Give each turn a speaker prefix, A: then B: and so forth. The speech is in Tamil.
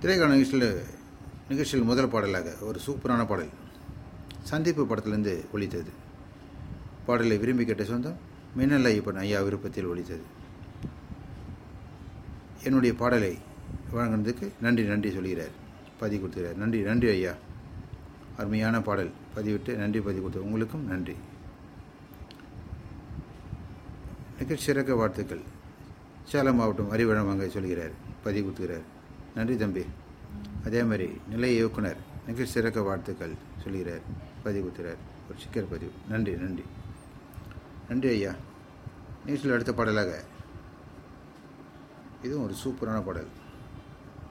A: திரைக்கான நிகழ்ச்சியில் நிகழ்ச்சியில் முதல் பாடலாக ஒரு சூப்பரான பாடல் சந்திப்பு படத்திலிருந்து ஒலித்தது பாடலை விரும்பி கேட்ட சொந்தம் மின்னல் ஐயப்பன் ஐயா விருப்பத்தில் ஒலித்தது என்னுடைய பாடலை வழங்கினதுக்கு நன்றி நன்றி சொல்கிறார் பதிவு கொடுத்துகிறார் நன்றி நன்றி ஐயா அருமையான பாடல் பதிவிட்டு நன்றி பதிவு கொடுத்த உங்களுக்கும் நன்றி நிகழ்ச்சி சிறக்க வாழ்த்துக்கள் சேலம் மாவட்டம் அறிவழம் அங்கே சொல்கிறார் பதிவு கொடுத்துகிறார் நன்றி தம்பி அதே மாதிரி நிலைய இயக்குனர் நிகழ்ச்சி சிறக்க வாழ்த்துக்கள் சொல்கிறார் பதிவு கொடுத்துகிறார் ஒரு சிக்கர் பதிவு நன்றி நன்றி நன்றி ஐயா நிகழ்ச்சியில் அடுத்த பாடலாக இதுவும் ஒரு சூப்பரான பாடல்